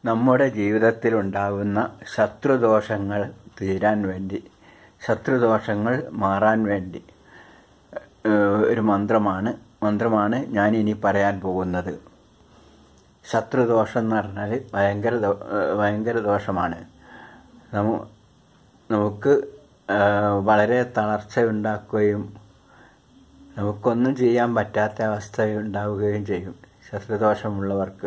നമ്മുടെ ജീവിതത്തിൽ ഉണ്ടാകുന്ന ശത്രുദോഷങ്ങൾ തീരാൻ വേണ്ടി ശത്രുദോഷങ്ങൾ മാറാൻ വേണ്ടി ഏഹ്, ഒരു മന്ത്രമാണ് മന്ത്രമാണ് ഞാൻ ഇനി പറയാൻ പോകുന്നത് ശത്രുദോഷം എന്ന് പറഞ്ഞാൽ ഭയങ്കര ദോ- ഏഹ്, ഭയങ്കര ദോഷമാണ് നമു നമുക്ക് ഏഹ്, വളരെ തളർച്ച ഉണ്ടാക്കുകയും നമുക്കൊന്നും ചെയ്യാൻ പറ്റാത്ത അവസ്ഥ ഉണ്ടാവുകയും ചെയ്യും ശത്രുദോഷമുള്ളവർക്ക്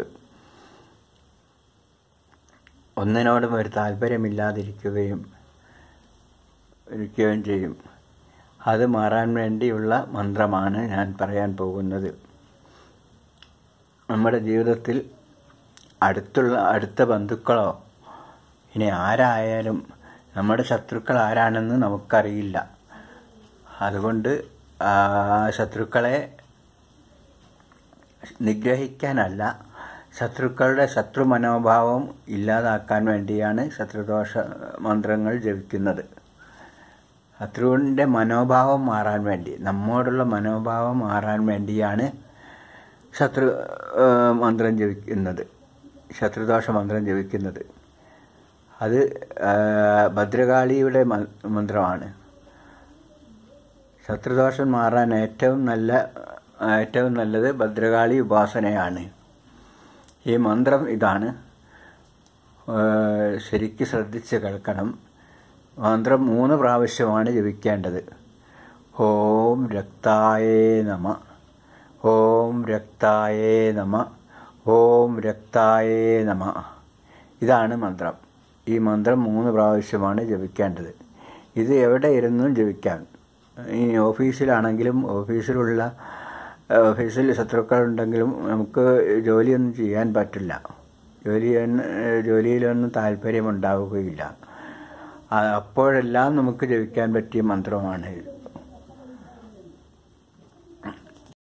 ഒന്നിനോടും ഒരു താല്പര്യമില്ലാതിരിക്കുകയും ഇരിക്കുകയും ചെയ്യും അത് മാറാൻ വേണ്ടിയുള്ള മന്ത്രമാണ് ഞാൻ പറയാൻ പോകുന്നത് നമ്മുടെ ജീവിതത്തിൽ അടുത്തുള്ള അടുത്ത ബന്ധുക്കളോ ഇനി ആരായാലും നമ്മുടെ ശത്രുക്കൾ ആരാണെന്ന് നമുക്കറിയില്ല അതുകൊണ്ട് ആ ശത്രുക്കളെ നിഗ്രഹിക്കാനല്ല ശത്രുക്കളുടെ ശത്രു മനോഭാവം ഇല്ലാതാക്കാൻ വേണ്ടിയാണ് ശത്രുദോഷ മന്ത്രങ്ങൾ ജപിക്കുന്നത് ശത്രുവിൻ്റെ മനോഭാവം മാറാൻ വേണ്ടി നമ്മോടുള്ള മനോഭാവം മാറാൻ വേണ്ടിയാണ് ശത്രു ഏഹ്, മന്ത്രം ജപിക്കുന്നത് ശത്രുദോഷ മന്ത്രം ജപിക്കുന്നത് അത് ഏഹ്, ഭദ്രകാളിയുടെ മ- മന്ത്രമാണ് ശത്രുദോഷം മാറാൻ ഏറ്റവും നല്ല ഏറ്റവും നല്ലത് ഭദ്രകാളി ഉപാസനയാണ് ഈ മന്ത്രം ഇതാണ് ഏഹ് ശരിക്ക് ശ്രദ്ധിച്ച് കേൾക്കണം മന്ത്രം മൂന്ന് പ്രാവശ്യമാണ് ജപിക്കേണ്ടത് ഓം രക്തായേ നമ ഓം രക്തായേ നമ ഓം രക്തായേ നമ ഇതാണ് മന്ത്രം ഈ മന്ത്രം മൂന്ന് പ്രാവശ്യമാണ് ജപിക്കേണ്ടത് ഇത് എവിടെ ഇരുന്നും ജപിക്കാം ഈ ഓഫീസിലാണെങ്കിലും ഓഫീസിലുള്ള ഓഫീസിൽ ശത്രുക്കളുണ്ടെങ്കിലും നമുക്ക് ജോലിയൊന്നും ചെയ്യാൻ പറ്റില്ല ജോലി ചെയ്യാൻ- ജോലിയിലൊന്നും താല്പര്യമുണ്ടാവുകയില്ല ആ, അപ്പോഴെല്ലാം നമുക്ക് ജപിക്കാൻ പറ്റിയ മന്ത്രമാണ് ഇത്